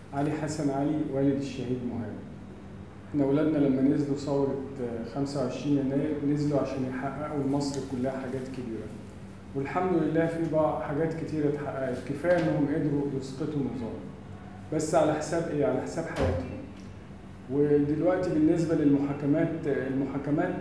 علي حسن علي والد الشهيد مهاب احنا ولادنا لما نزلوا ثورة 25 يناير نزلوا عشان يحققوا لمصر كلها حاجات كبيرة والحمد لله في بعض حاجات كتيرة اتحققت كفاية انهم قدروا يسقطوا النظام بس على حساب ايه؟ على حساب حياتهم ودلوقتي بالنسبة للمحاكمات المحاكمات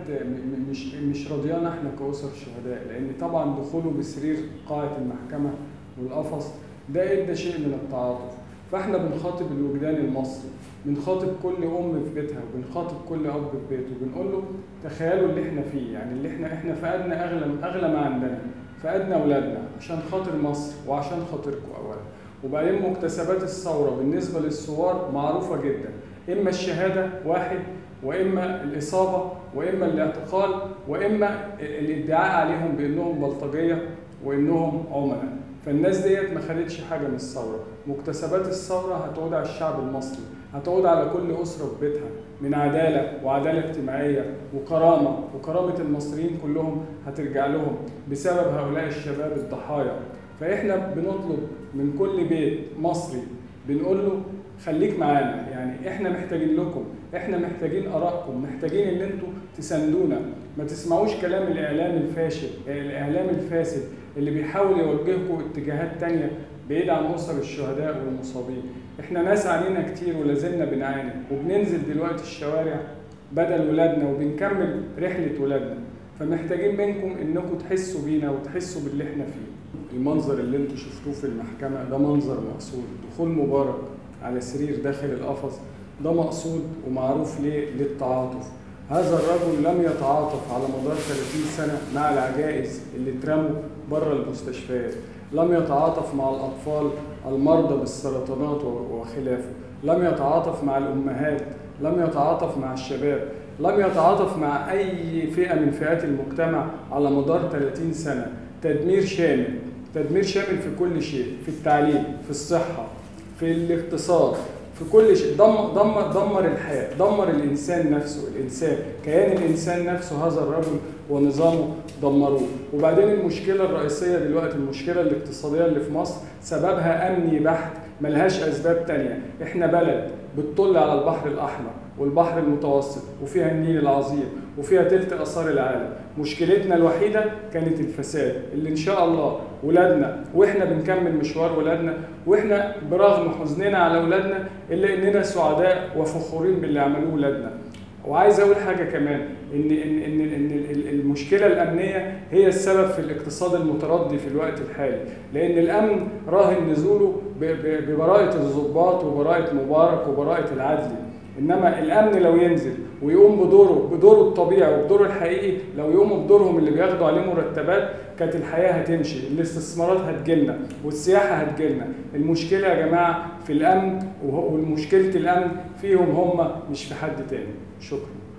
مش مش راضيانا احنا كأسر شهداء لأن طبعا دخوله بسرير قاعة المحكمة والقفص ده ادى شيء من التعاطف فاحنا بنخاطب الوجدان المصري بنخاطب كل ام في بيتها وبنخاطب كل اب في بيته وبنقول له تخيلوا اللي احنا فيه يعني اللي احنا احنا فقدنا اغلى اغلى ما عندنا فقدنا اولادنا عشان خاطر مصر وعشان خاطركم اولا وبعدين مكتسبات الثوره بالنسبه للثوار معروفه جدا اما الشهاده واحد واما الاصابه واما الاعتقال واما الادعاء عليهم بانهم بلطجيه وانهم عملاء فالناس ديت ما خدتش حاجه من الثوره مكتسبات الثوره هتعود على الشعب المصري هتعود على كل اسره في بيتها من عداله وعداله اجتماعيه وكرامه وكرامه المصريين كلهم هترجع لهم بسبب هؤلاء الشباب الضحايا فاحنا بنطلب من كل بيت مصري بنقول له خليك معانا يعني احنا محتاجين لكم احنا محتاجين ارائكم محتاجين ان انتوا تساندونا ما تسمعوش كلام الاعلام الفاشل الاعلام الفاسد اللي بيحاول يوجهكم اتجاهات تانية بعيد عن اسر الشهداء والمصابين احنا ناس علينا كتير ولازلنا بنعاني وبننزل دلوقتي الشوارع بدل ولادنا وبنكمل رحله ولادنا فمحتاجين منكم انكم تحسوا بينا وتحسوا باللي احنا فيه المنظر اللي انتوا شفتوه في المحكمه ده منظر مقصود دخول مبارك على سرير داخل القفص ده مقصود ومعروف ليه للتعاطف هذا الرجل لم يتعاطف على مدار 30 سنة مع العجائز اللي اترموا بره المستشفيات لم يتعاطف مع الأطفال المرضى بالسرطانات وخلافه لم يتعاطف مع الأمهات لم يتعاطف مع الشباب لم يتعاطف مع أي فئة من فئات المجتمع على مدار 30 سنة تدمير شامل تدمير شامل في كل شيء في التعليم في الصحة في الاقتصاد في كل شيء دمر دمر دمر الحياه دمر الانسان نفسه الانسان كيان الانسان نفسه هذا الرجل ونظامه دمروه وبعدين المشكله الرئيسيه دلوقتي المشكله الاقتصاديه اللي في مصر سببها امني بحت ملهاش اسباب تانية احنا بلد بتطل على البحر الاحمر والبحر المتوسط وفيها النيل العظيم وفيها تلت اثار العالم مشكلتنا الوحيده كانت الفساد اللي ان شاء الله ولادنا واحنا بنكمل مشوار ولادنا واحنا برغم حزننا على ولادنا الا اننا سعداء وفخورين باللي عملوه ولادنا وعايز اقول حاجه كمان ان ان ان ان المشكله الامنيه هي السبب في الاقتصاد المتردي في الوقت الحالي لان الامن راهن نزوله ببراءه الضباط وبراءه مبارك وبراءه العدلي انما الامن لو ينزل ويقوم بدوره بدوره الطبيعي وبدوره الحقيقي لو يقوموا بدورهم اللي بياخدوا عليه مرتبات كانت الحياه هتمشي الاستثمارات هتجيلنا والسياحه هتجيلنا المشكله يا جماعه في الامن والمشكله الامن فيهم هم مش في حد تاني شكرا